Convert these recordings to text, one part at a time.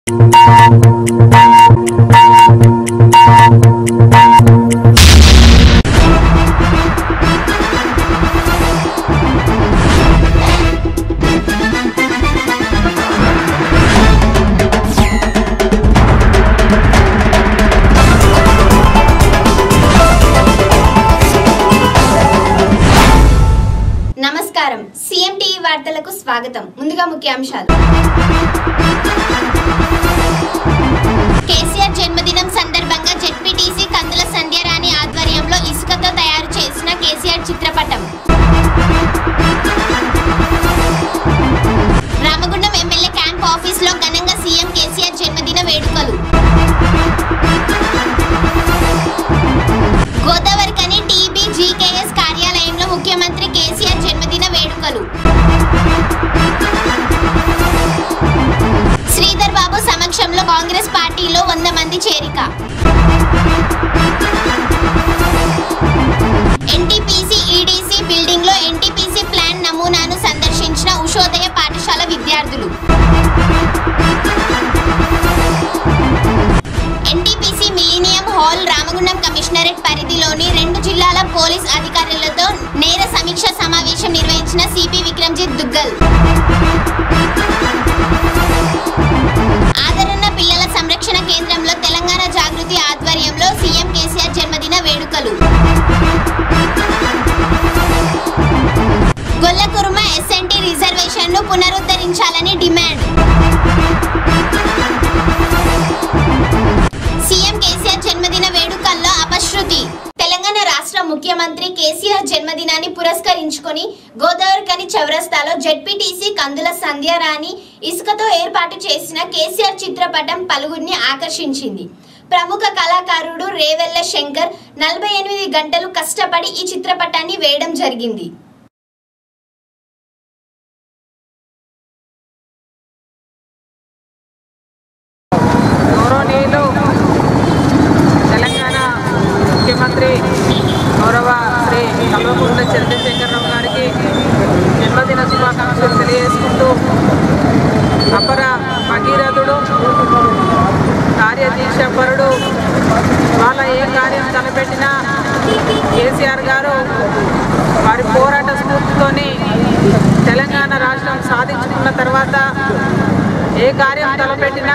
నమస్కారం CM TV వార్తలకు స్వాగతం ముందుగా ముఖ్యాంశాలు కేసీఆర్ జన్మదినం సందర్భంగా జెడ్పీటీసీ కందుల సంధ్యారాణి ఆధ్వర్యంలో ఇసుకతో తయారు చేసిన కేసీఆర్ చిత్రపటం రామగుండం ఎమ్మెల్యే క్యాంప్ ఆఫీస్ లో ఘనంగా సీఎం కేసీఆర్ జన్మదిన వేడుకలు గోదావరి కని టీబీ జీకేఎస్ కార్యాలయంలో ముఖ్యమంత్రి కేసీఆర్ జన్మదిన వేడుకలు శ్రీధర్ బాబు సమక్షంలో కాంగ్రెస్ పార్టీలో వంద మంది చేరిక ఎన్టీపీసీ ఈడీసీ బిల్డింగ్ లో ఎన్టీపీసీ ప్లాన్ నమూనాను సందర్శించిన ఉషోదయ పాఠశాల విద్యార్థులు NTPC millennium hall Ramagundam commissionerate పరిధిలోని రెండు జిల్లాల పోలీస్ అధికారులతో నేర సమీక్ష సమావేశం నిర్వహించిన సిపి విక్రమ్జిత్ దుగ్గల్ ఆదరణ పిల్లల సంరక్షణ కేంద్రంలో తెలంగాణ జాగృతి ఆధ్వర్యంలో సీఎం కేసీఆర్ జన్మదిన వేడుకలు గొల్లకురుమ ఎస్ఎన్టీ రిజర్వేషన్ ను పునరుద్ధరించాలని డిమాండ్ సీఎం కేసీఆర్ జన్మదిన వేడుకల్లో అపశృతి తెలంగాణ రాష్ట్ర ముఖ్యమంత్రి కేసీఆర్ జన్మదినాన్ని పురస్కరించుకొని గోదావరికని చౌరస్తాలో జెడ్పీటీసీ కందుల సంధ్యారాణి ఇసుకతో ఏర్పాటు చేసిన కేసీఆర్ చిత్రపటం పలువురిని ఆకర్షించింది ప్రముఖ కళాకారుడు రేవెల్ల శంకర్ నలభై ఎనిమిది గంటలు కష్టపడి ఈ చిత్రపటాన్ని వేయడం జరిగింది గౌరవనీయులు తెలంగాణ ముఖ్యమంత్రి గౌరవ శ్రీ కల్వకుంట్ల చంద్రశేఖరరావు గారికి జన్మదిన శుభాకాంక్షలు తెలియజేసుకుంటూ అపర భగీరథుడు కార్యదీక్షపరుడు వాళ్ళ ఏ కార్యం తలపెట్టినా కేసీఆర్ గారు వారి పోరాట స్ఫూర్తితోని తెలంగాణ రాష్ట్రం సాధించుకున్న తర్వాత ఏ కార్యం తలపెట్టినా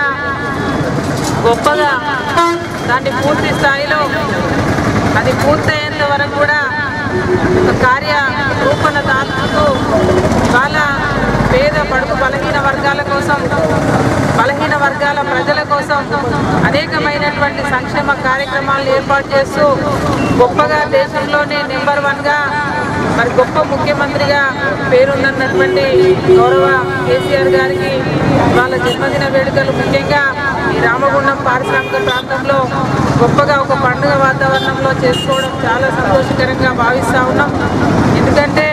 గొప్పగా దాన్ని పూర్తి స్థాయిలో అది పూర్తయ్యేంత వరకు కూడా ఒక కార్య రూపణ దాల్చుతూ వాళ్ళ పేద పడుగు బలహీన వర్గాల కోసం బలహీన వర్గాల ప్రజల కోసం అనేకమైనటువంటి సంక్షేమ కార్యక్రమాలను ఏర్పాటు చేస్తూ గొప్పగా దేశంలోనే నెంబర్ వన్గా మరి గొప్ప ముఖ్యమంత్రిగా పేరున్నటువంటి గౌరవ కేసీఆర్ గారికి వాళ్ళ జన్మదిన వేడుకలు ముఖ్యంగా ఈ రామగుండం పారిశ్రామిక ప్రాంతంలో గొప్పగా ఒక పండుగ వాతావరణంలో చేసుకోవడం చాలా సంతోషకరంగా భావిస్తూ ఉన్నాం ఎందుకంటే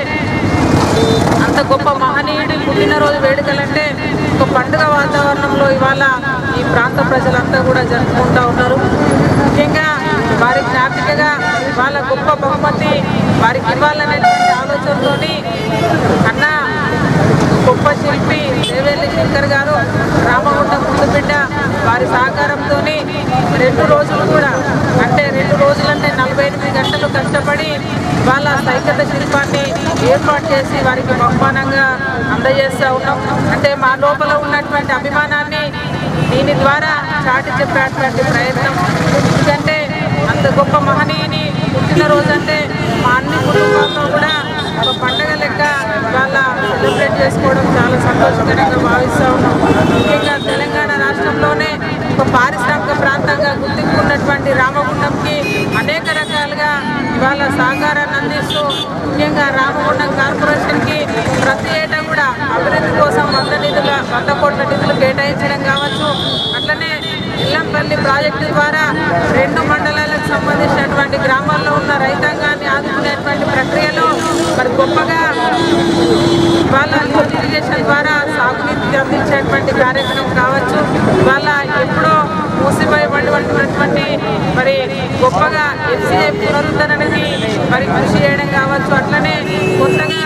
అంత గొప్ప మహనీయుడి పుట్టినరోజు వేడుకలంటే ఒక పండుగ వాతావరణంలో ఇవాళ ఈ ప్రాంత ప్రజలంతా కూడా జరుపుకుంటూ ఉన్నారు ముఖ్యంగా వారి జ్ఞాపికగా వాళ్ళ గొప్ప బహుమతి వారికి ఇవ్వాలనేటువంటి ఆలోచనతోని అన్న గొప్ప శిల్పి దేవేల్లి శంకర్ గారు రామగుండం ముందుబిడ్డ వారి సహకారంతో రెండు రోజులు కూడా అంటే రెండు రోజులంటే నలభై ఎనిమిది గంటలు కష్టపడి వాళ్ళ సైకత శిల్పాన్ని ఏర్పాటు చేసి వారికి బహుమానంగా అందజేస్తూ ఉన్నాం అంటే మా లోపల ఉన్నటువంటి అభిమానాన్ని దీని ద్వారా చాటి చెప్పేటువంటి ప్రయత్నం ఎందుకంటే అంత గొప్ప మహనీయుని పుట్టినరోజు అంటే మా అన్ని కుటుంబాల్లో కూడా ఒక పండగ లెక్క వాళ్ళ సెలబ్రేట్ చేసుకోవడం చాలా సంతోషకరంగా భావిస్తూ ఉన్నాం ముఖ్యంగా తెలంగాణ రాష్ట్రంలోనే ఒక పారిశ్రామిక ప్రాంతంగా గుర్తింపున్నటువంటి రామగుండంకి అనేక రకాలుగా ఇవాళ సహకారాన్ని అందిస్తూ ముఖ్యంగా రామగుండం కార్పొరేషన్కి ప్రతి ఏటా కూడా అభివృద్ధి కోసం వంద నిధుల వంద కోట్ల నిధులు కేటాయించడం కావచ్చు అట్లనే ఇల్లంపల్లి ప్రాజెక్టు ద్వారా రెండు మండలాలకు సంబంధించినటువంటి గ్రామాల్లో ఉన్న రైతాంగాన్ని ఆదుకునేటువంటి ప్రక్రియలో మరి గొప్పగా వాళ్ళ లిఫ్ట్ ఇరిగేషన్ ద్వారా సాగునీటికి అందించేటువంటి కార్యక్రమం కావచ్చు వాళ్ళ ఎప్పుడో మూసిపోయబడినటువంటి మరి గొప్పగా ఎఫ్సీఐ పునరుద్ధరణకి మరి కృషి చేయడం కావచ్చు అట్లనే కొత్తగా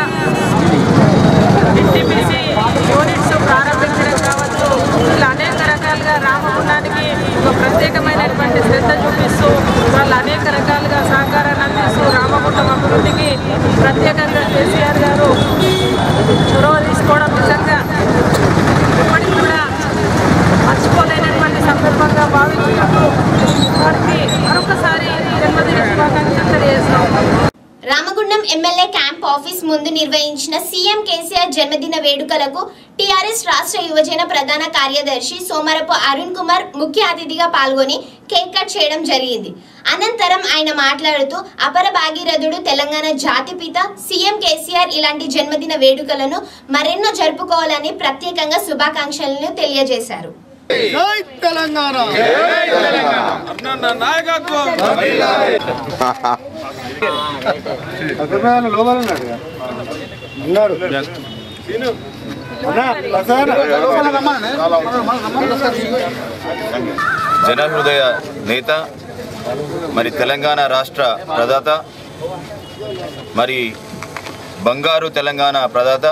ఎన్టీపీసీ యూనిట్స్ ప్రారంభించడం కావచ్చు ఇలా అనేక రకాలుగా ప్రత్యేకమైనటువంటి శ్రద్ధ చూపిస్తూ వాళ్ళు అనేక రకాలుగా సహకారాన్ని అందిస్తూ రామగుండం అభివృద్ధికి ప్రత్యేకంగా కేసీఆర్ గారు చొరవ తీసుకోవడం నిజంగా ఇప్పటికి కూడా మర్చిపోలేనటువంటి సందర్భంగా భావించినప్పుడు వారికి మరొకసారి జన్మదిన శుభాకాంక్షలు తెలియజేస్తాం రామగుండం ఎమ్మెల్యే క్యాంప్ ఆఫీస్ ముందు నిర్వహించిన సీఎం కేసీఆర్ జన్మదిన వేడుకలకు టీఆర్ఎస్ రాష్ట్ర యువజన ప్రధాన కార్యదర్శి సోమరపు అరుణ్ కుమార్ ముఖ్య అతిథిగా పాల్గొని కేక్ కట్ చేయడం జరిగింది అనంతరం ఆయన మాట్లాడుతూ అపర భాగీరథుడు తెలంగాణ జాతిపిత సీఎం కేసీఆర్ ఇలాంటి జన్మదిన వేడుకలను మరెన్నో జరుపుకోవాలని ప్రత్యేకంగా శుభాకాంక్షలను తెలియజేశారు జై తెలంగాణ అన్న నాయకత్వం అతను లోపల ఉన్నాడు కదా. ఉన్నాడు అన్నా, ప్రసాద్ లోపల రమ్మని. జనహృదయ నేత మరి తెలంగాణ రాష్ట్ర ప్రదాత మరి బంగారు తెలంగాణ ప్రదాత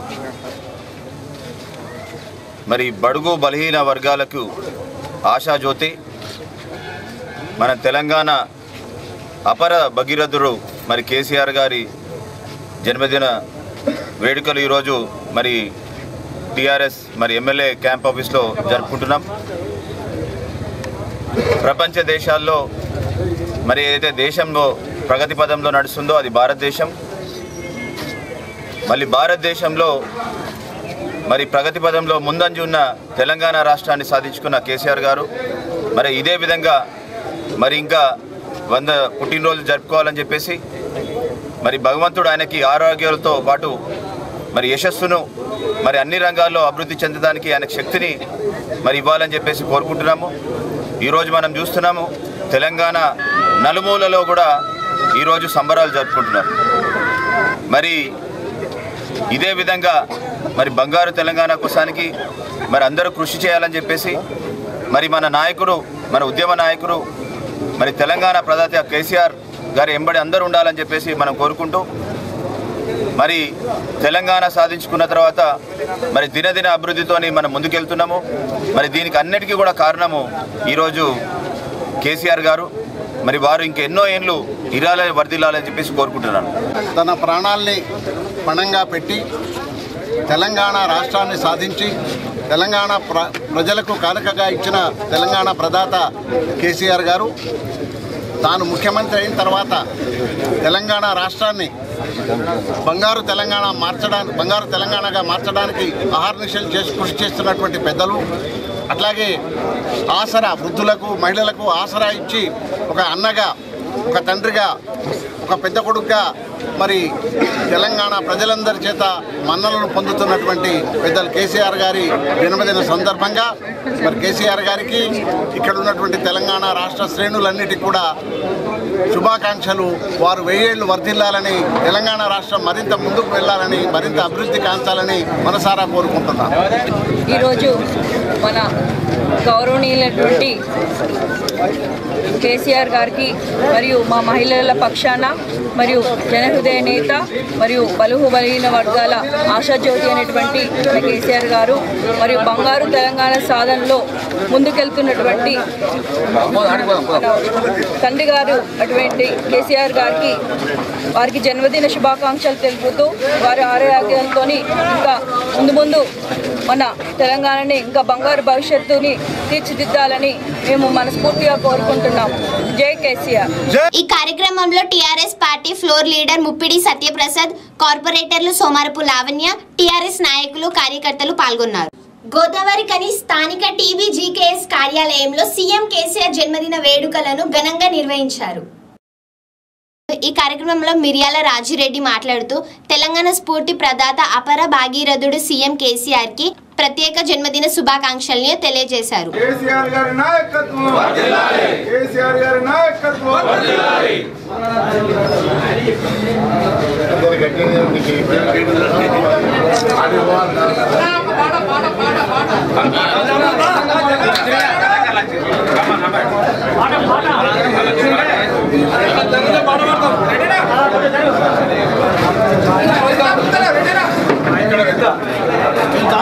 మరి బడుగు బలహీన వర్గాలకు ఆశాజ్యోతి మన తెలంగాణ అపర భగీరథుడు మరి కేసీఆర్ గారి జన్మదిన వేడుకలు ఈరోజు మరి టీఆర్ఎస్ మరి ఎమ్మెల్యే క్యాంప్ ఆఫీస్లో జరుపుకుంటున్నాం ప్రపంచ దేశాల్లో మరి ఏదైతే దేశంలో ప్రగతి పదంలో నడుస్తుందో అది భారతదేశం మళ్ళీ భారతదేశంలో మరి ప్రగతి పదంలో ముందంజు ఉన్న తెలంగాణ రాష్ట్రాన్ని సాధించుకున్న కేసీఆర్ గారు మరి ఇదే విధంగా మరి ఇంకా వంద పుట్టినరోజులు జరుపుకోవాలని చెప్పేసి మరి భగవంతుడు ఆయనకి ఆరోగ్యాలతో పాటు మరి యశస్సును మరి అన్ని రంగాల్లో అభివృద్ధి చెందడానికి ఆయనకు శక్తిని మరి ఇవ్వాలని చెప్పేసి కోరుకుంటున్నాము ఈరోజు మనం చూస్తున్నాము తెలంగాణ నలుమూలలో కూడా ఈరోజు సంబరాలు జరుపుకుంటున్నారు మరి ఇదే విధంగా మరి బంగారు తెలంగాణ కోసానికి మరి అందరూ కృషి చేయాలని చెప్పేసి మరి మన నాయకుడు మన ఉద్యమ నాయకుడు మరి తెలంగాణ ప్రదాత కేసీఆర్ గారి ఎంబడి అందరూ ఉండాలని చెప్పేసి మనం కోరుకుంటూ మరి తెలంగాణ సాధించుకున్న తర్వాత మరి దినదిన అభివృద్ధితోని మనం ముందుకెళ్తున్నాము మరి దీనికి అన్నిటికీ కూడా కారణము ఈరోజు కేసీఆర్ గారు మరి వారు ఇంకెన్నో ఏండ్లు ఇరాలని వర్దిల్లాలని చెప్పేసి కోరుకుంటున్నాను తన ప్రాణాల్ని పణంగా పెట్టి తెలంగాణ రాష్ట్రాన్ని సాధించి తెలంగాణ ప్ర ప్రజలకు కానుకగా ఇచ్చిన తెలంగాణ ప్రదాత కేసీఆర్ గారు తాను ముఖ్యమంత్రి అయిన తర్వాత తెలంగాణ రాష్ట్రాన్ని బంగారు తెలంగాణ మార్చడానికి బంగారు తెలంగాణగా మార్చడానికి అహర్నిశలు చేసి కృషి చేస్తున్నటువంటి పెద్దలు అట్లాగే ఆసరా వృద్ధులకు మహిళలకు ఆసరా ఇచ్చి ఒక అన్నగా ఒక తండ్రిగా ఒక పెద్ద కొడుకుగా మరి తెలంగాణ ప్రజలందరి చేత మన్నలను పొందుతున్నటువంటి పెద్దలు కేసీఆర్ గారి జన్మదిన సందర్భంగా మరి కేసీఆర్ గారికి ఇక్కడ ఉన్నటువంటి తెలంగాణ రాష్ట్ర శ్రేణులన్నిటికీ కూడా శుభాకాంక్షలు వారు వెయ్యేళ్లు వర్ధిల్లాలని తెలంగాణ రాష్ట్రం మరింత ముందుకు వెళ్ళాలని మరింత అభివృద్ధి కాంచాలని మనసారా కోరుకుంటున్నాను ఈరోజు మన గౌరవనీయులైనటువంటి కేసీఆర్ గారికి మరియు మా మహిళల పక్షాన మరియు జనహృదయ నేత మరియు బలుహు బలహీన వర్గాల ఆశాజ్యోతి అనేటువంటి మన కేసీఆర్ గారు మరియు బంగారు తెలంగాణ సాధనలో ముందుకెళ్తున్నటువంటి మన తండ్రి గారు అటువంటి కేసీఆర్ గారికి వారికి జన్మదిన శుభాకాంక్షలు తెలుపుతూ వారి ఆరోగ్యాలతో ఇంకా ముందు ముందు మన తెలంగాణని ఇంకా బంగారు భవిష్యత్తుని తీర్చిదిద్దాలని మేము మనస్ఫూర్తిగా కోరుకుంటున్నాం జై కేసీఆర్ ఈ కార్యక్రమంలో TRS party floor leader Muppidi Satyaprasad కార్పొరేటర్లు సోమారపు లావణ్య టీఆర్ఎస్ నాయకులు కార్యకర్తలు పాల్గొన్నారు గోదావరి కని స్థానిక టీవీ జీకేఎస్ కార్యాలయంలో సీఎం కేసీఆర్ జన్మదిన వేడుకలను ఘనంగా నిర్వహించారు ఈ కార్యక్రమంలో మిర్యాల రాజిరెడ్డి మాట్లాడుతూ తెలంగాణ స్ఫూర్తి ప్రదాత అపర భాగీరథుడు సీఎం కేసీఆర్ కి ప్రత్యేక జన్మదిన శుభాకాంక్షల్ని తెలియజేశారు కేసీఆర్ గారి నాయకత్వం కేసీఆర్ గారి నాయకత్వం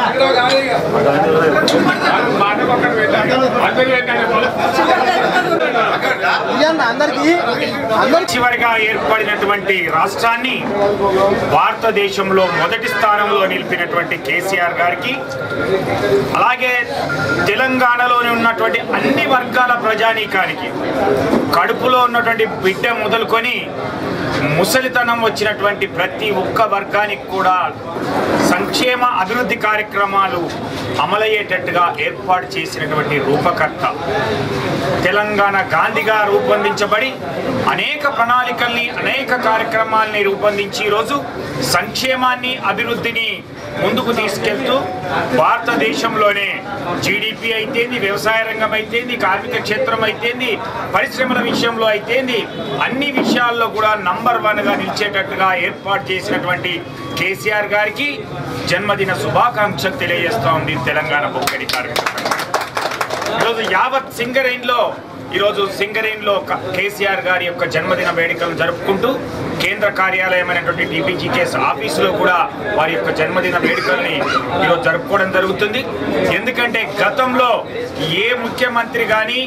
మాట పక్కన పెట్టాలి అందరూ పెట్టాలి అందరికి అందరికి చివరిగా ఏర్పడినటువంటి రాష్ట్రాన్ని భారతదేశంలో మొదటి స్థానంలో నిలిపినటువంటి కేసీఆర్ గారికి అలాగే తెలంగాణలోని ఉన్నటువంటి అన్ని వర్గాల ప్రజానీకానికి కడుపులో ఉన్నటువంటి బిడ్డ మొదలుకొని ముసలితనం వచ్చినటువంటి ప్రతి ఒక్క వర్గానికి కూడా సంక్షేమ అభివృద్ధి కార్యక్రమాలు అమలయ్యేటట్టుగా ఏర్పాటు చేసినటువంటి రూపకర్త తెలంగాణ గాంధీగా రూపొందించబడి అనేక ప్రణాళికల్ని అనేక కార్యక్రమాల్ని రూపొందించి ఈరోజు సంక్షేమాన్ని అభివృద్ధిని ముందుకు తీసుకెళ్తూ భారతదేశంలోనే జీడిపి అయితేంది వ్యవసాయ రంగం అయితేంది కార్మిక క్షేత్రం అయితేంది పరిశ్రమల విషయంలో అయితేంది అన్ని విషయాల్లో కూడా నంబర్ వన్గా నిలిచేటట్టుగా ఏర్పాటు చేసినటువంటి కేసీఆర్ గారికి జన్మదిన శుభాకాంక్షలు తెలియజేస్తూ ఉంది తెలంగాణ బొక్కడి కార్మిక సంఘం ఈరోజు యావత్ సింగరేన్లో ఈరోజు సింగరేన్లో క- కేసీఆర్ గారి యొక్క జన్మదిన వేడుకలను జరుపుకుంటూ కేంద్ర కార్యాలయమైనటువంటి టీపీజీకేఎస్ ఆఫీసులో కూడా వారి యొక్క జన్మదిన వేడుకల్ని ఈరోజు జరుపుకోవడం జరుగుతుంది ఎందుకంటే గతంలో ఏ ముఖ్యమంత్రి కానీ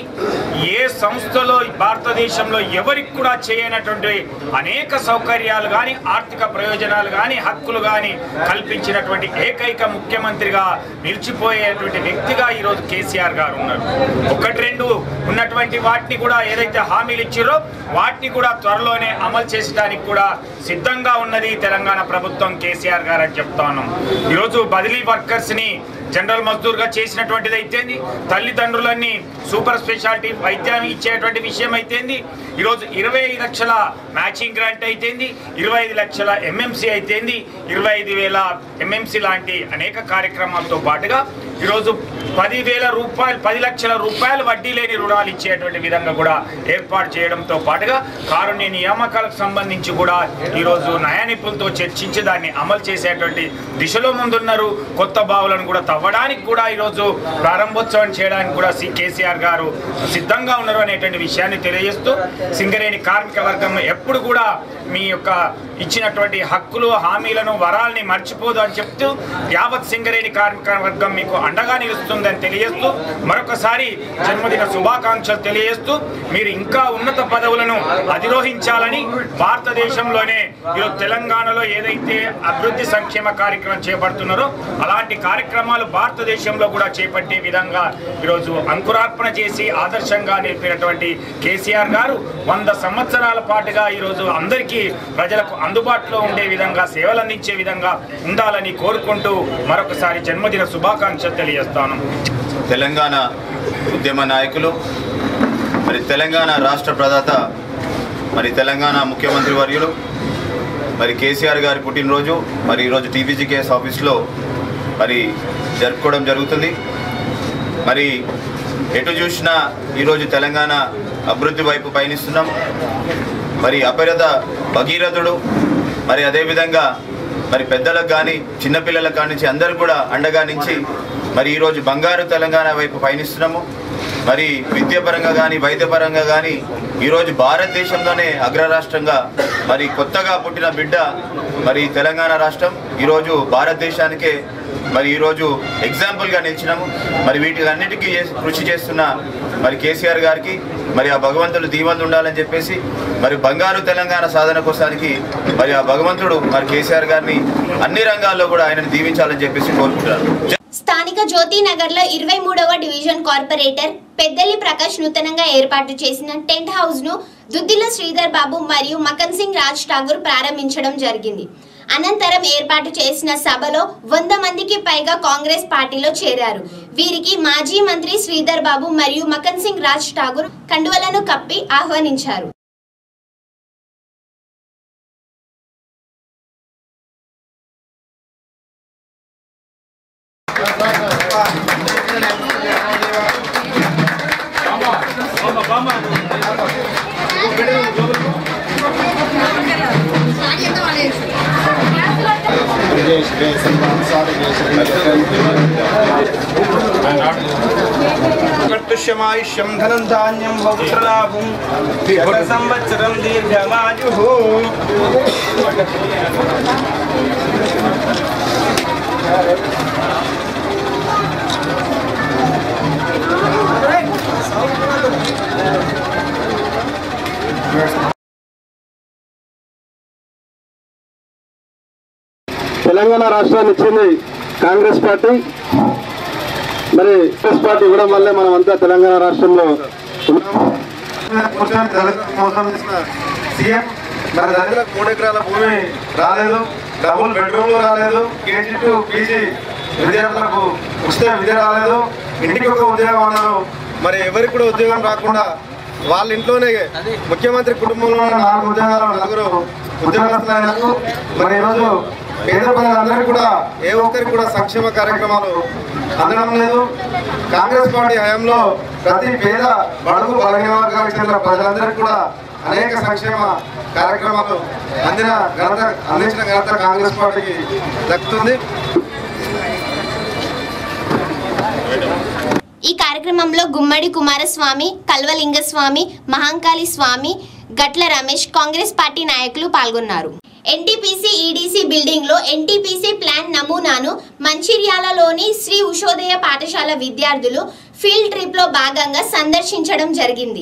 ఏ సంస్థలో భారతదేశంలో ఎవరికి కూడా చేయనటువంటి అనేక సౌకర్యాలు కానీ ఆర్థిక ప్రయోజనాలు కానీ హక్కులు కానీ కల్పించినటువంటి ఏకైక ముఖ్యమంత్రిగా నిలిచిపోయేటువంటి వ్యక్తిగా ఈరోజు కేసీఆర్ గారు ఉన్నారు ఒకటి రెండు ఉన్నటువంటి వాటిని కూడా ఏదైతే హామీలు ఇచ్చారో వాటిని కూడా త్వరలోనే అమలు చేసడానికి కూడా సిద్ధంగా ఉన్నది తెలంగాణ ప్రభుత్వం కేసీఆర్ గారు అని చెప్తా ఉన్నాం ఈరోజు బదిలీ వర్కర్స్ ని జనరల్ మజ్దూర్గా చేసినటువంటిది అయితేంది తల్లిదండ్రులన్నీ సూపర్ స్పెషాలిటీ వైద్యం ఇచ్చేటువంటి విషయం అయితేంది ఈరోజు ఇరవై ఐదు లక్షల మ్యాచింగ్ గ్రాంట్ అయితేంది ఇరవై ఐదు లక్షల ఎంఎంసీ అయితేంది ఇరవై ఐదు వేల ఎంఎంసీ లాంటి అనేక కార్యక్రమాలతో పాటుగా ఈరోజు పదివేల రూపాయలు పది లక్షల రూపాయలు వడ్డీ లేని రుణాలు ఇచ్చేటువంటి విధంగా కూడా ఏర్పాటు చేయడంతో పాటుగా కారుణ్య నియామకాలకు సంబంధించి కూడా ఈరోజు న్యాయ నిపుణులతో చర్చించి దాన్ని అమలు చేసేటువంటి దిశలో ముందున్నారు కొత్త బావులను కూడా తవ్వడానికి కూడా ఈరోజు ప్రారంభోత్సవం చేయడానికి కూడా సి కేసీఆర్ గారు సిద్ధంగా ఉన్నారు అనేటువంటి విషయాన్ని తెలియజేస్తూ సింగరేణి కార్మిక వర్గం ఎప్పుడు కూడా మీ యొక్క ఇచ్చినటువంటి హక్కులు హామీలను వరాల్ని మర్చిపోదు అని చెప్తూ యావత్ సింగరేణి కార్మిక వర్గం మీకు అండగా నిలుస్తుందని తెలియజేస్తూ మరొకసారి జన్మదిన శుభాకాంక్షలు తెలియజేస్తూ మీరు ఇంకా ఉన్నత పదవులను అధిరోహించాలని భారతదేశంలోనే ఈరోజు తెలంగాణలో ఏదైతే అభివృద్ధి సంక్షేమ కార్యక్రమం చేపడుతున్నారో అలాంటి కార్యక్రమాలు భారతదేశంలో కూడా చేపట్టే విధంగా ఈరోజు అంకురార్పణ చేసి ఆదర్శంగా నిలిపినటువంటి కేసీఆర్ గారు వంద సంవత్సరాల పాటుగా ఈరోజు అందరికీ ప్రజలకు అందుబాటులో ఉండే విధంగా సేవలు అందించే విధంగా ఉండాలని కోరుకుంటూ మరొకసారి జన్మదిన శుభాకాంక్షలు తెలియజేస్తాను తెలంగాణ ఉద్యమ నాయకులు మరి తెలంగాణ రాష్ట్ర ప్రదాత మరి తెలంగాణ ముఖ్యమంత్రి వర్యులు మరి కేసీఆర్ గారి పుట్టినరోజు మరి ఈరోజు టీపీజీకేఎస్ ఆఫీస్లో మరి జరుపుకోవడం జరుగుతుంది మరి ఎటు చూసినా ఈరోజు తెలంగాణ అభివృద్ధి వైపు పయనిస్తున్నాం మరి అపరద భగీరథుడు మరి అదేవిధంగా మరి పెద్దలకు కానీ చిన్నపిల్లలకు కానించి అందరూ కూడా అండగా నుంచి మరి ఈరోజు బంగారు తెలంగాణ వైపు పయనిస్తున్నాము మరి విద్యాపరంగా కానీ వైద్యపరంగా కానీ ఈరోజు భారతదేశంలోనే అగ్ర రాష్ట్రంగా మరి కొత్తగా పుట్టిన బిడ్డ మరి తెలంగాణ రాష్ట్రం ఈరోజు భారతదేశానికే మరి ఈరోజు ఎగ్జాంపుల్గా నిలిచినాము మరి వీటిలన్నిటికీ చేసి- కృషి చేస్తున్న మరి కేసీఆర్ గారికి మరి ఆ భగవంతుడు దీవెనలు ఉండాలని చెప్పేసి మరి బంగారు తెలంగాణ సాధన కోసానికి మరి ఆ భగవంతుడు మరి కేసీఆర్ గారిని అన్ని రంగాల్లో కూడా ఆయనను దీవించాలని చెప్పేసి కోరుకుంటున్నాను స్థానిక జ్యోతినగర్ లో ఇరవై మూడవ డివిజన్ కార్పొరేటర్ పెద్దల్లి ప్రకాష్ నూతనంగా ఏర్పాటు చేసిన టెంట్ హౌస్ ను దుద్దిల శ్రీధర్ బాబు మరియు మకన్ సింగ్ రాజ్ ఠాగూర్ ప్రారంభించడం జరిగింది అనంతరం ఏర్పాటు చేసిన సభలో వంద మందికి పైగా కాంగ్రెస్ పార్టీలో చేరారు వీరికి మాజీ మంత్రి శ్రీధర్ బాబు మరియు మకన్ సింగ్ రాజ్ ఠాగూర్ కండువలను కప్పి ఆహ్వానించారు కర్తుష్యమాయుష్యం ధనం ధాన్యం భౌత్రలాభం శత సంవత్సరం దీర్ఘమాయు తెలంగాణ రాష్ట్రాన్ని ఇచ్చింది కాంగ్రెస్ పార్టీ మరి కాంగ్రెస్ పార్టీ ఇవ్వడం వల్లే మనం అంతా తెలంగాణ రాష్ట్రంలో ఉన్నాము కూర్చొని దళితులకు మోసం చేసిన సీఎం మరి దళితులకు మూడు ఎకరాల భూమి రాలేదు డబుల్ బెడ్రూమ్లు రాలేదు కేజీ టు పీజీ విద్యార్థులకు ఉచిత విద్య రాలేదు ఇంటికి ఒక ఉద్యోగం అన్నారు మరి ఎవరికి కూడా ఉద్యోగం రాకుండా వాళ్ళ ఇంట్లోనే ముఖ్యమంత్రి కుటుంబంలో ఉన్న నాలుగు ఉద్యోగాలు నలుగురు ఉద్యోగస్తులైనారు మరి ఈరోజు పేద ప్రజలందరికీ కూడా ఏ ఒక్కరికి కూడా సంక్షేమ కార్యక్రమాలు అందడం లేదు కాంగ్రెస్ పార్టీ హయాంలో ప్రతి పేద బడుగు బలహీన వర్గాలకు చెందిన ప్రజలందరికీ కూడా అనేక సంక్షేమ కార్యక్రమాలు అందిన ఘనత అందించిన ఘనత కాంగ్రెస్ పార్టీకి దక్కుతుంది ఈ కార్యక్రమంలో గుమ్మడి కుమారస్వామి కల్వలింగస్వామి మహంకాళి స్వామి గట్ల రమేష్ కాంగ్రెస్ పార్టీ నాయకులు పాల్గొన్నారు ఎన్టీపీసీ ఈడీసీ బిల్డింగ్ లో ఎన్టీపీసీ ప్లాన్ నమూనాను మంచిర్యాలలోని శ్రీ ఉషోదయ పాఠశాల విద్యార్థులు ఫీల్డ్ ట్రిప్ లో భాగంగా సందర్శించడం జరిగింది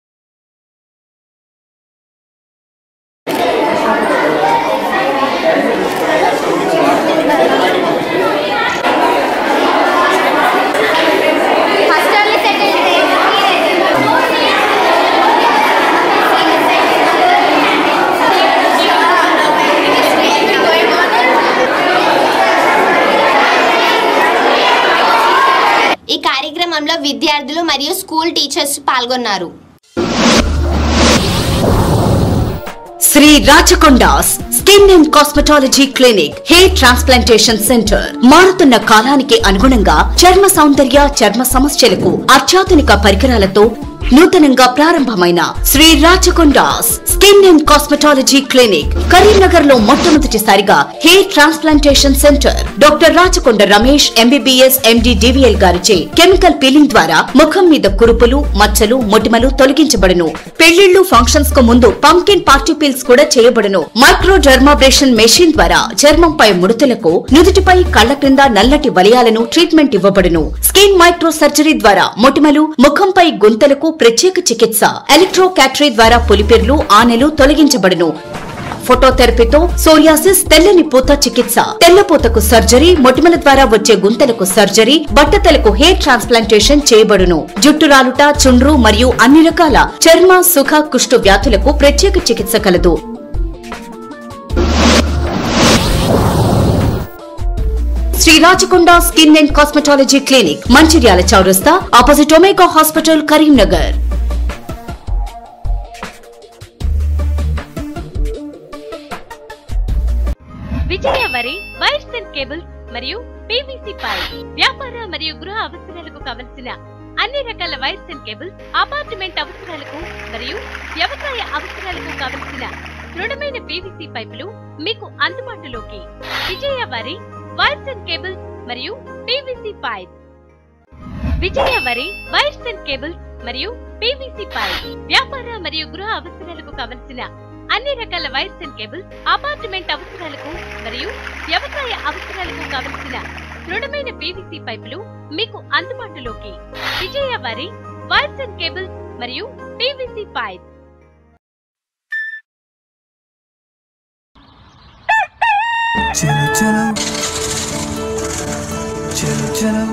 ఈ కార్యక్రమంలో విద్యార్థులు మరియు స్కూల్ టీచర్స్ పాల్గొన్నారు Shri Rachakonda's skin and cosmetology clinic hair transplantation centre మారుతున్న కాలానికి అనుగుణంగా చర్మ సౌందర్య చర్మ సమస్యలకు అత్యాధునిక పరికరాలతో నూతనంగా ప్రారంభమైన Shri Rachakonda's skin and cosmetology clinic Karimnagar లో మొట్టమొదటిసారిగా hair transplantation centre doctor Rachakonda Ramesh MBBS MD DVL గారిచే కెమికల్ పీలింగ్ ద్వారా ముఖం మీద కురుపులు మచ్చలు మొటిమలు తొలగించబడును పెళ్లిళ్లు ఫంక్షన్స్ కు ముందు పంకిన్ పార్టీ పీల్స్ కూడా చేయబడును మైక్రో డర్మాబ్రేషన్ మెషిన్ ద్వారా చర్మంపై ముడతలకు నుదుటిపై కళ్ల క్రింద నల్లటి వలయాలను ట్రీట్మెంట్ ఇవ్వబడును స్కిన్ మైక్రో సర్జరీ ద్వారా మొటిమలు ముఖంపై గుంతలకు ప్రత్యేక చికిత్స ఎలక్ట్రో క్యాటరీ ద్వారా పులిపెర్లు ఆనెలు తొలగించబడును ఫోటోథెరపీతో సోరియాసిస్ తెల్లని పూత చికిత్స తెల్లపూతకు సర్జరీ మొటిమల ద్వారా వచ్చే గుంతలకు సర్జరీ బట్టతలకు హెయిర్ ట్రాన్స్ప్లాంటేషన్ చేయబడును జుట్టు రాలుట చుండ్రు మరియు అన్ని రకాల చర్మ సుఖ కుష్టు వ్యాధులకు ప్రత్యేక చికిత్స కలదు Shri Rachakonda skin and cosmetology clinic Mancherial చౌరస్తా opposite omega hospital Karimnagar Vijaya Vari wires and cables మరియు పీవీసీ పైప్ వ్యాపార మరియు గృహ అవసరాలకు కావలసిన అన్ని రకాల వైర్స్ అండ్ కేబుల్స్ అపార్ట్మెంట్ అవసరాలకు మరియు వ్యవసాయ అవసరాలకు కావలసిన దృఢమైన పీవీసీ పైపులు మీకు అందుబాటులోకి Vijaya Vari wires and cables మరియు PVC pipe Vijaya Vari wires and cables మరియు పీవీసీ పైప్ వ్యాపార మరియు గృహ అవసరాలకు కావలసిన అన్ని రకాల వైర్స్ అండ్ కేబుల్స్ అపార్ట్మెంట్ అవసరాలకు మరియు వ్యవసాయ అవసరాలకు కావలసిన దృఢమైన పీవీసీ పైపులు మీకు అందుబాటులోకి Vijaya Vari wires and cables మరియు పీవీసీ పైప్ చలో చలో చలో చలో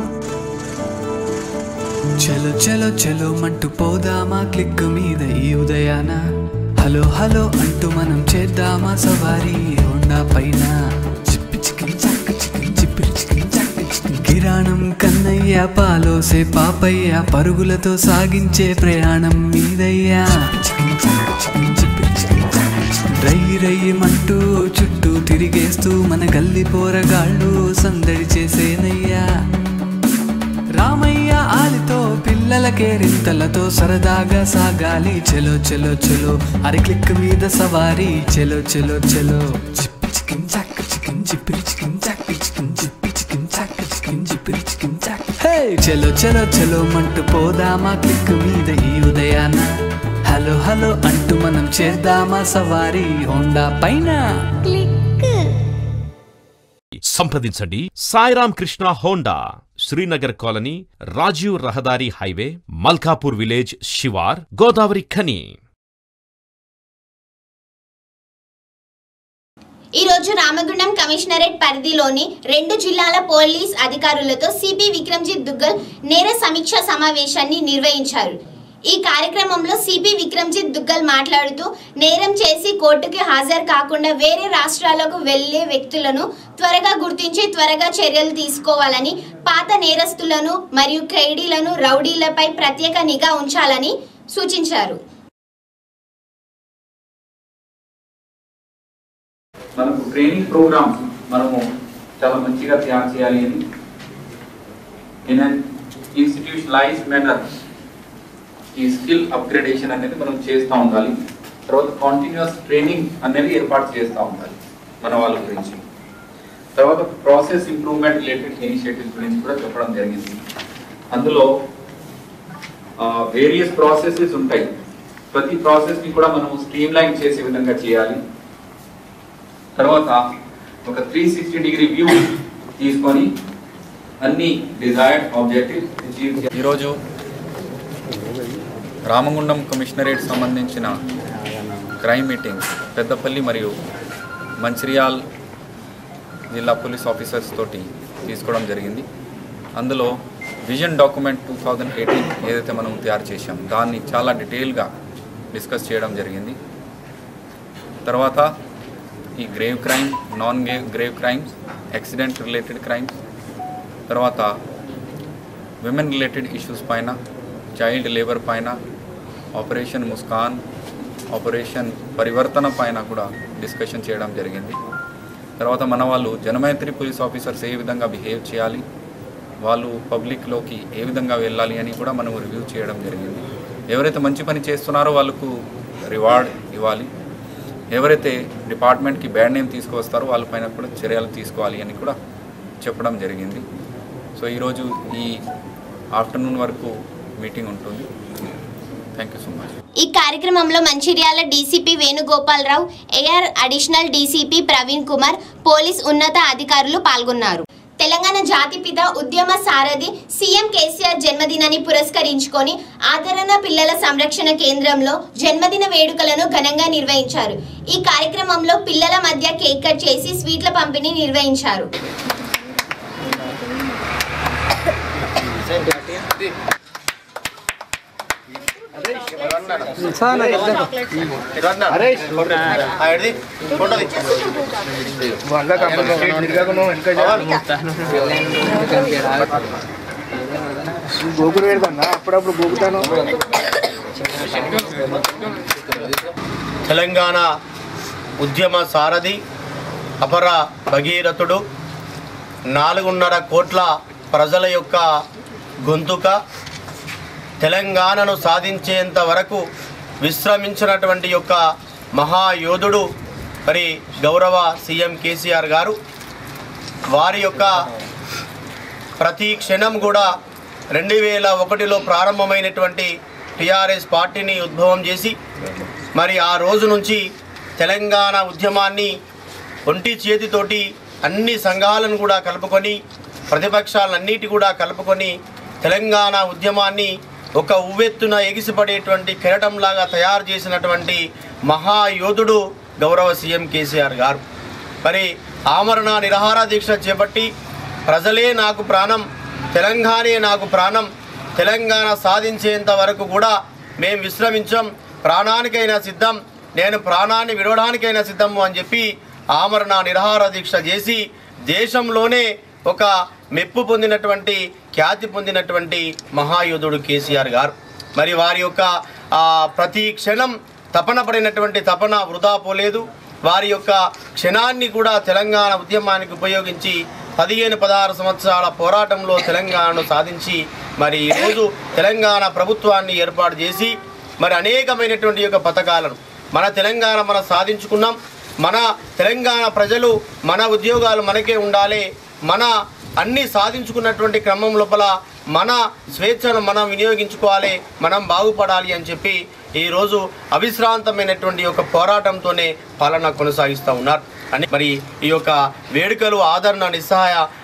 చలో చలో చలో మంటూ పోదామా క్లిక్ మీద ఈ ఉదయాన హలో హలో అంటూ మనం చేద్దామా సవారీ హోండా పైన చిప్పి చికిరి చక్క చికిరి చిప్పిరి చికిరి చక్క చికిరి. కిరాణం కన్నయ్య పాలోసే పాపయ్య పరుగులతో సాగించే ప్రయాణం మీదయ్యా చికిరి చక్క చికిరి చిప్పిరి చికిరి చక్క చికిరి. రై రయ్యమంటూ చుట్టూ తిరిగేస్తూ మన గల్లి పోరగాళ్ళు సందడి చేసేనయ్యా రామయ్య ఆలితో పిల్లలకే రింతలతో సరదాగా సాగాలి చెలో చెలో చెలో అరి క్లిక్ మీద సవారీ చెలో చెలో చెలో చిప్పి చికిన్ చాక్ చికిన్ చిప్పిరి చికిన్ చాక్ చికిన్ చిప్పి చికిన్ చాక్ చికిన్ చిప్పిరి చికిన్ చాక్ హే చెలో చెలో చెలో మంటూ పోదామా క్లిక్ మీద ఈ ఉదయాన హలో హలో అంటూ మనం చేద్దామా సవారీ హోండా పైన సంప్రదించండి సాయిరామ్ కృష్ణ హోండా శ్రీనగర్ కాలనీ రాజీవ్ రహదారి హైవే మల్కాపూర్ విలేజ్ శివార్ గోదావరి ఖని ఈ రోజు రామగుండం కమిషనరేట్ పరిధిలోని రెండు జిల్లాల పోలీస్ అధికారులతో సిపి విక్రమ్జిత్ దుగ్గల్ నేర సమీక్ష సమావేశాన్ని నిర్వహించారు ఈ కార్యక్రమంలో సిపి విక్రమ్జిత్ దుగ్గల్ మాట్లాడుతూ నేరం చేసి కోర్టుకి హాజరు కాకుండా వేరే రాష్ట్రాలకు వెళ్లే వ్యక్తులను త్వరగా గుర్తించి త్వరగా చర్యలు తీసుకోవాలని పాత నేరస్తులను మరియు ఖైడీలను రౌడీలపై ప్రత్యేక నిఘా ఉంచాలని సూచించారు మనకు ట్రైనింగ్ ప్రోగ్రామ్ మనము చాలా మంచిగా తయారు చేయాలి అని ఇన్ అన్ ఇన్స్టిట్యూషనలైజ్ మేనర్ ఈ స్కిల్ అప్గ్రేడేషన్ అనేది మనం చేస్తూ ఉండాలి తర్వాత కాంటిన్యూస్ ట్రైనింగ్ అనేది ఏర్పాటు చేస్తూ ఉండాలి మన వాళ్ళ గురించి తర్వాత ప్రాసెస్ ఇంప్రూవ్మెంట్ రిలేటెడ్ ఇనిషియేటివ్స్ గురించి కూడా చెప్పడం జరిగింది అందులో వేరియస్ ప్రాసెసెస్ ఉంటాయి ప్రతి ప్రాసెస్ని కూడా మనం స్ట్రీమ్ లైన్ చేసే విధంగా చేయాలి తర్వాత ఒక త్రీ సిక్స్టీ డిగ్రీ వ్యూ తీసుకొని అన్ని డిజైర్డ్ ఆబ్జెక్టివ్ అచీవ్ ఈరోజు రామగుండం కమిషనరేట్ సంబంధించిన క్రైమ్ మీటింగ్ పెద్దపల్లి మరియు మంచిర్యాల్ జిల్లా పోలీస్ ఆఫీసర్స్ తోటి తీసుకోవడం జరిగింది అందులో vision document two thousand eighteen ఏదైతే మనం తయారు చేశాం దాన్ని చాలా డీటెయిల్గా డిస్కస్ చేయడం జరిగింది తర్వాత ఈ grave crime non grave grave crimes accident related crimes తర్వాత విమెన్ రిలేటెడ్ ఇష్యూస్ పైన చైల్డ్ లేబర్ పైన ఆపరేషన్ ముస్కాన్ ఆపరేషన్ పరివర్తన పైన కూడా డిస్కషన్ చేయడం జరిగింది తర్వాత మన వాళ్ళు జనమైత్రి పోలీస్ ఆఫీసర్స్ ఏ విధంగా బిహేవ్ చేయాలి వాళ్ళు పబ్లిక్లోకి ఏ విధంగా వెళ్ళాలి అని కూడా మనం రివ్యూ చేయడం జరిగింది ఎవరైతే మంచి పని చేస్తున్నారో వాళ్ళకు రివార్డ్ ఇవ్వాలి ఎవరైతే డిపార్ట్మెంట్కి బ్యాడ్ నేమ్ తీసుకువస్తారో వాళ్ళపైన కూడా చర్యలు తీసుకోవాలి అని కూడా చెప్పడం జరిగింది సో ఈరోజు ఈ ఆఫ్టర్నూన్ వరకు మీటింగ్ ఉంటుంది థ్యాంక్ యూ సో మచ్ ఈ కార్యక్రమంలో Mancherial DCP Venugopalarao AR additional DCP Praveen Kumar police ఉన్నత అధికారులు పాల్గొన్నారు తెలంగాణ జాతిపిత ఉద్యమ సారథి సీఎం కేసీఆర్ జన్మదినాన్ని పురస్కరించుకొని ఆదరణ పిల్లల సంరక్షణ కేంద్రంలో జన్మదిన వేడుకలను ఘనంగా నిర్వహించారు ఈ కార్యక్రమంలో పిల్లల మధ్య కేక్ కట్ చేసి స్వీట్ల పంపిణీ నిర్వహించారు గోకులు పెడతాను అప్పుడప్పుడు గోకుతాను తెలంగాణ ఉద్యమ సారథి అపర భగీరథుడు నాలుగున్నర కోట్ల ప్రజల యొక్క గొంతుక తెలంగాణను సాధించేంత వరకు విశ్రమించినటువంటి యొక్క మహాయోధుడు మరి గౌరవ సీఎం కేసీఆర్ గారు వారి యొక్క ప్రతి క్షణం కూడా రెండు వేల ఒకటిలో ప్రారంభమైనటువంటి టీఆర్ఎస్ పార్టీని ఉద్భవం చేసి మరి ఆ రోజు నుంచి తెలంగాణ ఉద్యమాన్ని ఒంటి చేతితోటి అన్ని సంఘాలను కూడా కలుపుకొని ప్రతిపక్షాలన్నిటి కూడా కలుపుకొని తెలంగాణ ఉద్యమాన్ని ఒక ఉవ్వెత్తున ఎగిసిపడేటువంటి కిరటంలాగా తయారు చేసినటువంటి మహాయోధుడు గౌరవ సీఎం కేసీఆర్ గారు మరి ఆమరణ నిరాహార దీక్ష చేపట్టి ప్రజలే నాకు ప్రాణం తెలంగాణే నాకు ప్రాణం తెలంగాణ సాధించేంత వరకు కూడా మేము విశ్రమించాం ప్రాణానికైనా సిద్ధం నేను ప్రాణాన్ని విడవడానికైనా సిద్ధము అని చెప్పి ఆమరణ నిరాహార దీక్ష చేసి దేశంలోనే ఒక మెప్పు పొందినటువంటి ఖ్యాతి పొందినటువంటి మహాయోధుడు కేసీఆర్ గారు మరి వారి యొక్క ఆ, ప్రతి క్షణం తపన పడినటువంటి తపన వృధా పోలేదు వారి యొక్క క్షణాన్ని కూడా తెలంగాణ ఉద్యమానికి ఉపయోగించి పదిహేను పదహారు సంవత్సరాల పోరాటంలో తెలంగాణను సాధించి మరి ఈరోజు తెలంగాణ ప్రభుత్వాన్ని ఏర్పాటు చేసి మరి అనేకమైనటువంటి యొక్క పథకాలను మన తెలంగాణ మనం సాధించుకున్నాం మన తెలంగాణ ప్రజలు మన ఉద్యోగాలు మనకే ఉండాలి మన అన్నీ సాధించుకున్నటువంటి క్రమం లోపల మన స్వేచ్ఛను మనం వినియోగించుకోవాలి మనం బాగుపడాలి అని చెప్పి ఈరోజు అవిశ్రాంతమైనటువంటి యొక్క పోరాటంతోనే పాలన కొనసాగిస్తూ ఉన్నారు అని మరి ఈ యొక్క వేడుకలు ఆదరణ నిస్సహాయ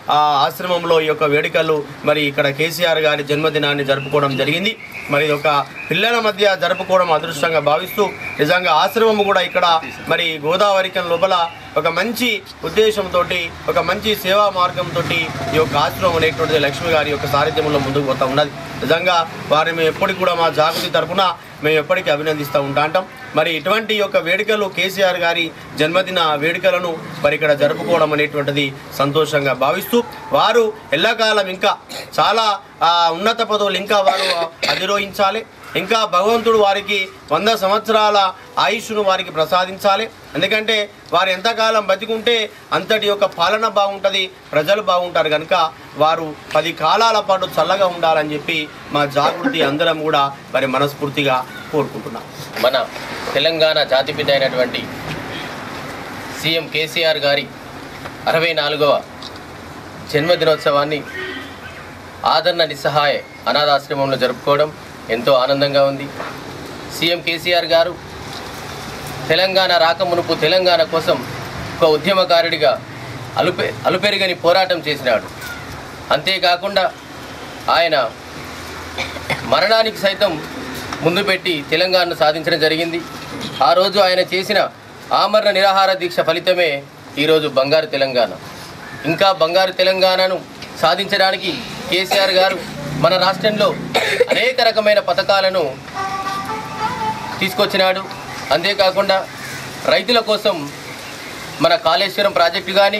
ఆ ఆశ్రమంలో ఈ యొక్క వేడుకలు మరి ఇక్కడ కేసీఆర్ గారి జన్మదినాన్ని జరుపుకోవడం జరిగింది మరి ఇది ఒక పిల్లల మధ్య జరుపుకోవడం అదృష్టంగా భావిస్తూ నిజంగా ఆశ్రమం కూడా ఇక్కడ మరి గోదావరికం లోపల ఒక మంచి ఉద్దేశంతో ఒక మంచి సేవా మార్గంతో ఈ యొక్క ఆశ్రమం అనేటువంటిది లక్ష్మి గారి యొక్క సారథ్యంలో ముందుకు పోతా ఉన్నది నిజంగా వారిని మేము ఎప్పటికి కూడా మా జాగృతి తరపున మేము ఎప్పటికీ అభినందిస్తూ ఉంటా ఉంటాం మరి ఇటువంటి యొక్క వేడుకలు కేసీఆర్ గారి జన్మదిన వేడుకలను మరి ఇక్కడ జరుపుకోవడం అనేటువంటిది సంతోషంగా భావిస్తూ వారు ఎల్లకాలం ఇంకా చాలా ఆ, ఉన్నత పదవులు ఇంకా వారు అధిరోహించాలి ఇంకా భగవంతుడు వారికి వంద సంవత్సరాల ఆయుష్ను వారికి ప్రసాదించాలి ఎందుకంటే వారు ఎంతకాలం బతికుంటే అంతటి యొక్క పాలన బాగుంటుంది ప్రజలు బాగుంటారు కనుక వారు పది కాలాల పాటు చల్లగా ఉండాలని చెప్పి మా జాగృతి అందరం కూడా మరి మనస్ఫూర్తిగా కోరుకుంటున్నాం మన తెలంగాణ జాతిపిత అయినటువంటి సీఎం కేసీఆర్ గారి అరవై నాలుగవ జన్మదినోత్సవాన్ని ఆదరణ నిస్సహాయ అనాథాశ్రమంలో జరుపుకోవడం ఎంతో ఆనందంగా ఉంది సీఎం కేసీఆర్ గారు తెలంగాణ రాకమునుపు తెలంగాణ కోసం ఒక ఉద్యమకారుడిగా అలుపె అలుపెరుగని పోరాటం చేసినాడు అంతేకాకుండా ఆయన మరణానికి సైతం ముందు పెట్టి తెలంగాణను సాధించడం జరిగింది ఆ రోజు ఆయన చేసిన ఆమరణ నిరాహార దీక్ష ఫలితమే ఈరోజు బంగారు తెలంగాణ ఇంకా బంగారు తెలంగాణను సాధించడానికి కేసీఆర్ గారు మన రాష్ట్రంలో అనేక రకమైన పథకాలను తీసుకొచ్చినాడు అంతేకాకుండా రైతుల కోసం మన కాళేశ్వరం ప్రాజెక్టు కానీ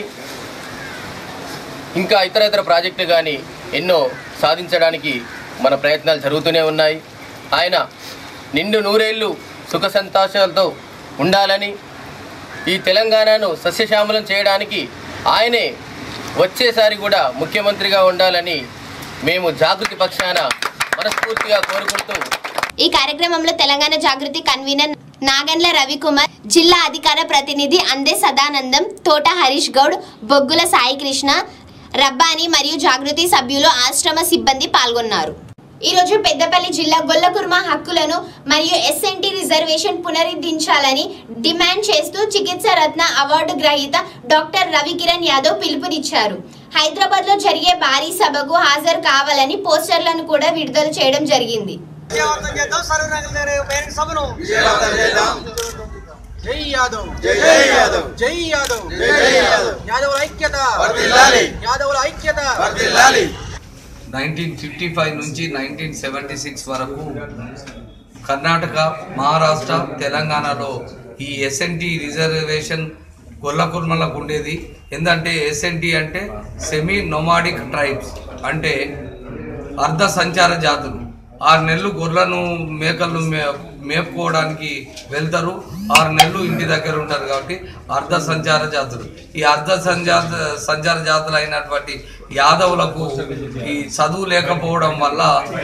ఇంకా ఇతర ఇతర ప్రాజెక్టులు కానీ ఎన్నో సాధించడానికి మన ప్రయత్నాలు జరుగుతూనే ఉన్నాయి ఆయన నిండు నూరేళ్ళు సుఖ సంతోషాలతో ఉండాలని ఈ తెలంగాణను సస్యశ్యామలం చేయడానికి ఆయనే వచ్చేసారి కూడా ముఖ్యమంత్రిగా ఉండాలని మేము జాగృతి పక్షాన మనస్ఫూర్తిగా కోరుకుంటూ ఈ కార్యక్రమంలో తెలంగాణ జాగృతి కన్వీనర్ నాగండ్ల రవికుమార్ జిల్లా అధికార ప్రతినిధి అందే సదానందం తోట హరీష్ గౌడ్ బొగ్గుల సాయికృష్ణ రబ్బాని మరియు జాగృతి సభ్యులు ఆశ్రమ సిబ్బంది పాల్గొన్నారు ఈ రోజు పెద్దపల్లి జిల్లా గొల్లకుర్మ హక్కులను మరియు ఎస్ఎన్టీ రిజర్వేషన్ పునరుద్ధరించాలని డిమాండ్ చేస్తూ చికిత్స రత్న అవార్డు గ్రహీత డాక్టర్ రవికిరణ్ యాదవ్ పిలుపునిచ్చారు హైదరాబాద్ లో జరిగే భారీ సభకు హాజరు కావాలని పోస్టర్లను కూడా విడుదల చేయడం జరిగింది జై యాదవ్ జై యాదవ్. జై యాదవ్ జై యాదవ్. యాదవుల ఐక్యత వర్ధిల్లాలి. యాదవుల ఐక్యత నైన్టీన్ ఫిఫ్టీ ఫైవ్ నుంచి నైన్టీన్ సెవెంటీ సిక్స్ వరకు కర్ణాటక మహారాష్ట్ర తెలంగాణలో ఈ ఎస్ఎన్టీ రిజర్వేషన్ గొల్లకుర్మలకు ఉండేది ఎందుకంటే ఎస్ఎన్టీ అంటే సెమీ నొమాడిక్ ట్రైబ్స్ అంటే అర్ధ సంచార జాతులు ఆరు నెలలు గొర్రెలను మేకలను మే మేపుకోవడానికి వెళ్తారు ఆరు నెలలు ఇంటి దగ్గర ఉంటారు కాబట్టి అర్ధ సంచార జాతులు ఈ అర్ధ సంచార సంచార జాతులు అయినటువంటి యాదవులకు ఈ చదువు లేకపోవడం వల్ల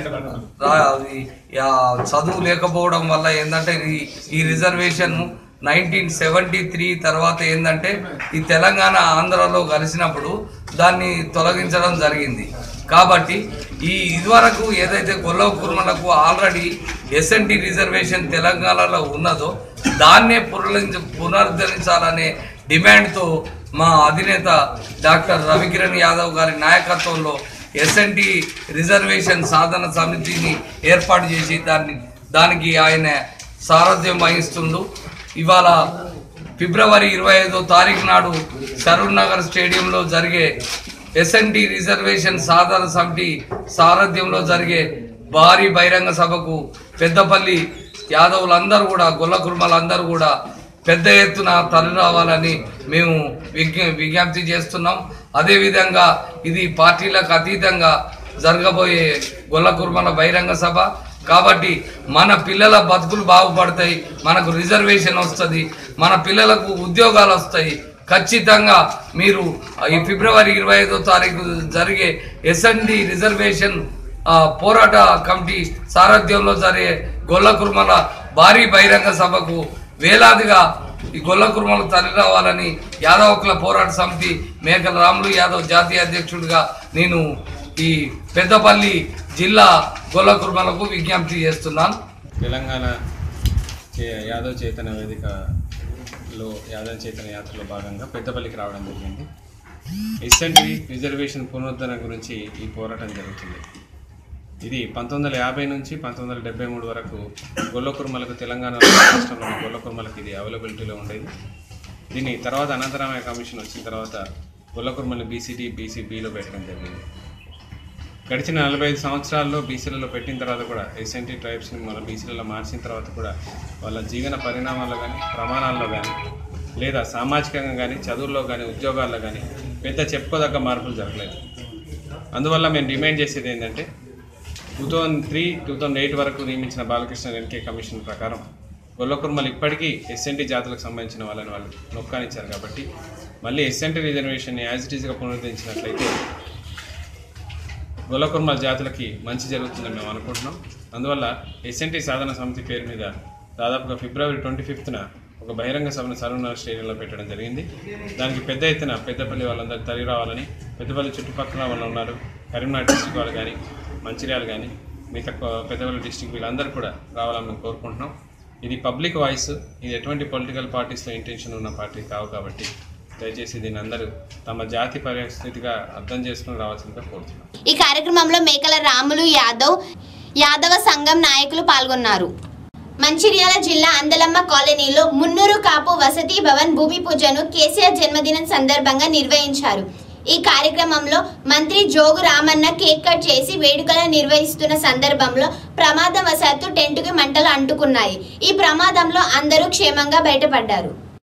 రా- ఈ యా- చదువు లేకపోవడం వల్ల ఏంటంటే ఈ ఈ రిజర్వేషన్ నైన్టీన్ సెవెంటీ త్రీ తర్వాత ఏంటంటే ఈ తెలంగాణ ఆంధ్రలో కలిసినప్పుడు దాన్ని తొలగించడం జరిగింది కాబట్టి ఈ ఇదివరకు ఏదైతే గొల్లవ కుర్మలకు ఆల్రెడీ ఎస్ఎన్టీ రిజర్వేషన్ తెలంగాణలో ఉన్నదో దాన్నే పునరుద్ధరించ పునరుద్ధరించాలనే డిమాండ్తో మా అధినేత డాక్టర్ రవికిరణ్ యాదవ్ గారి నాయకత్వంలో ఎస్ఎన్టీ రిజర్వేషన్ సాధన సమితిని ఏర్పాటు చేసి దాన్ని దానికి ఆయన సారథ్యం వహిస్తుండు ఇవాళ ఫిబ్రవరి ఇరవై ఐదో తారీఖు నాడు సరూర్ నగర్ స్టేడియంలో జరిగే ఎస్ఎన్టీ రిజర్వేషన్ సాధన సమితి సారథ్యంలో జరిగే భారీ బహిరంగ సభకు పెద్దపల్లి యాదవులందరూ కూడా గొల్ల కుర్మలందరూ కూడా పెద్ద ఎత్తున తరలి రావాలని మేము విజ్ఞ విజ్ఞప్తి చేస్తున్నాం అదేవిధంగా ఇది పార్టీలకు అతీతంగా జరగబోయే గొల్ల కుర్మల బహిరంగ సభ కాబట్టి మన పిల్లల బతుకులు బాగుపడతాయి మనకు రిజర్వేషన్ వస్తుంది మన పిల్లలకు ఉద్యోగాలు వస్తాయి ఖచ్చితంగా మీరు ఈ ఫిబ్రవరి ఇరవై ఐదో తారీఖు జరిగే ఎస్ఎన్డి రిజర్వేషన్ ఆ, పోరాట కమిటీ సారథ్యంలో జరిగే గొల్ల కుర్మల భారీ బహిరంగ సభకు వేలాదిగా ఈ గొల్ల కుర్మలు తరలి రావాలని యాదవకుల పోరాట సమితి మేకల రాములు యాదవ్ జాతీయ అధ్యక్షుడిగా నేను ఈ పెద్దపల్లి జిల్లా గొల్ల కుర్మలకు విజ్ఞప్తి చేస్తున్నాను తెలంగాణ చే- యాదవ్ చైతన్య వేదికలో యాదవ్ చైతన్య యాత్రలో భాగంగా పెద్దపల్లికి రావడం జరిగింది ఎస్ఎన్టీ రిజర్వేషన్ పునరుద్ధరణ గురించి ఈ పోరాటం జరుగుతుంది ఇది పంతొమ్మిది వందల యాభై నుంచి పంతొమ్మిది వందల డెబ్బై మూడు వరకు గొల్ల కుర్మలకు తెలంగాణ రాష్ట్రంలోని గొల్ల కుర్మలకు ఇది అవైలబిలిటీలో ఉండేది దీన్ని తర్వాత అనంతరామయ్య కమిషన్ వచ్చిన తర్వాత గొల్ల కుర్మల్ని బీసీడీ బీసీబీలో పెట్టడం జరిగింది గడిచిన నలభై ఐదు సంవత్సరాల్లో బీసీలలో పెట్టిన తర్వాత కూడా ఎస్ఎన్టీ ట్రైబ్స్ని మన బీసీలలో మార్చిన తర్వాత కూడా వాళ్ళ జీవన పరిణామాల్లో కానీ ప్రమాణాల్లో కానీ లేదా సామాజికంగా కానీ చదువుల్లో కానీ ఉద్యోగాల్లో కానీ పెద్ద చెప్పుకోదగ్గ మార్పులు జరగలేదు అందువల్ల మేము డిమాండ్ చేసేది ఏంటంటే two thousand three two thousand eight వరకు నియమించిన బాలకృష్ణ ఎన్కే కమిషన్ ప్రకారం గొల్లకుర్మలు ఇప్పటికీ ఎస్ఎన్టీ జాతులకు సంబంధించిన వాళ్ళని వాళ్ళు నొక్కానిచ్చారు కాబట్టి మళ్ళీ ఎస్ఎన్టీ రిజర్వేషన్ని యాజ్ ఇట్ ఈస్గా పునరుద్ధరించినట్లయితే గొల్లకుర్మల జాతులకి మంచి జరుగుతుందని మేము అనుకుంటున్నాం అందువల్ల ఎస్ఎన్టీ సాధన సమితి పేరు మీద దాదాపుగా ఫిబ్రవరి ట్వంటీ ఫిఫ్త్న ఒక బహిరంగ సభను సరూనగర్ స్టేడియంలో పెట్టడం జరిగింది దానికి పెద్ద ఎత్తున పెద్దపల్లి వాళ్ళందరూ తరలి రావాలని పెద్దపల్లి చుట్టుపక్కల వాళ్ళు ఉన్నారు కరీంనగర్ డిస్టిక్ వాళ్ళు కానీ మంచిర్యాల కానీ మిగతా కొ- పెద్దపల్లి డిస్టిక్ వీళ్ళందరూ కూడా రావాలని మేము కోరుకుంటున్నాం ఇది పబ్లిక్ వాయిస్ ఇది ఎటువంటి పొలిటికల్ పార్టీస్లో ఇంటెన్షన్ ఉన్న పార్టీ కావు కాబట్టి దయచేసి దీన్ని అందరూ తమ జాతి పరిస్థితిగా అర్థం చేసుకుని రావాల్సిందిగా కోరుతున్నాం ఈ కార్యక్రమంలో మేకల రాములు యాదవ్ యాదవ సంఘం నాయకులు పాల్గొన్నారు మంచిర్యాల జిల్లా అందలమ్మ కాలనీలో మున్నూరు కాపు వసతి భవన్ భూమి పూజను కేసీఆర్ జన్మదినం సందర్భంగా నిర్వహించారు ఈ కార్యక్రమంలో మంత్రి జోగు రామన్న కేక్ కట్ చేసి వేడుకలు నిర్వహిస్తున్న సందర్భంలో ప్రమాదవశాత్తు టెంటుకి మంటలు అంటుకున్నాయి ఈ ప్రమాదంలో అందరూ క్షేమంగా బయటపడ్డారు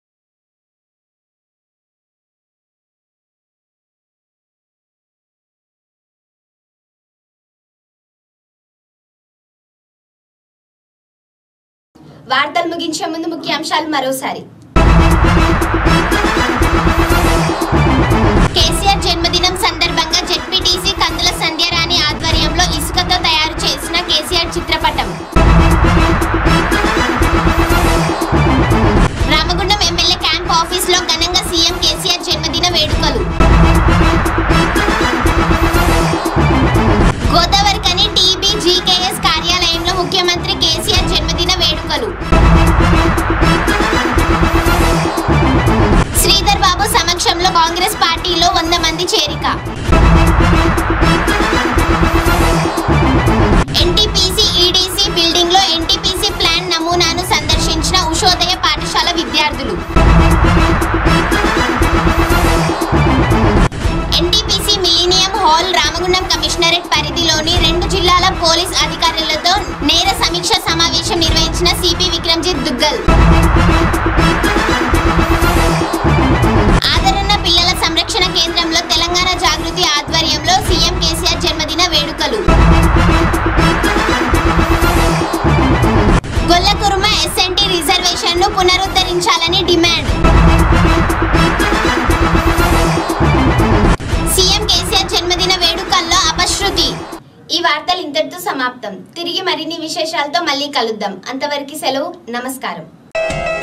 వార్తలు ముగించే ముందు ముఖ్యాంశాలు మరోసారి కేసీఆర్ జన్మదినం సందర్భంగా జెడ్పీటీసీ కందుల సంధ్యారాణి ఆధ్వర్యంలో ఇసుకతో తయారు చేసిన కేసీఆర్ చిత్రపటం రామగుండం ఎమ్మెల్యే క్యాంప్ ఆఫీస్ లో ఘనంగా సీఎం కేసీఆర్ జన్మదిన వేడుకలు గోదావరి కని టీబీ జీకేఎస్ కార్యాలయంలో ముఖ్యమంత్రి కేసీఆర్ జన్మదిన వేడుకలు శ్రీధర్ బాబు సమక్షంలో కాంగ్రెస్ పార్టీలో వంద మంది చేరిక ఎన్టీపీసీ ఈడీసీ బిల్డింగ్ లో ఎన్టీపీసీ ప్లాన్ నమూనాను సందర్శించిన ఉషోదయ పాఠశాల విద్యార్థులు NTPC millennium hall Ramagundam commissionerate పరిధిలోని రెండు జిల్లాల పోలీస్ అధికారులతో నేర సమీక్ష సమావేశం నిర్వహించిన సిపి విక్రమ్జిత్ దుగ్గల్ ఆదరణ పిల్లల సంరక్షణ కేంద్రంలో తెలంగాణ జాగృతి ఆధ్వర్యంలో సీఎం కేసీఆర్ జన్మదిన వేడుకలు గొల్లకురుమ ఎస్ఎన్టీ రిజర్వేషన్ ను పునరుద్ధరించాలని డిమాండ్ సీఎం కేసీఆర్ జన్మదిన వేడుకల్లో అపశృతి ఈ వార్తలు ఇంతటితో సమాప్తం తిరిగి మరిన్ని విశేషాలతో మళ్ళీ కలుద్దాం అంతవరకు సెలవు నమస్కారం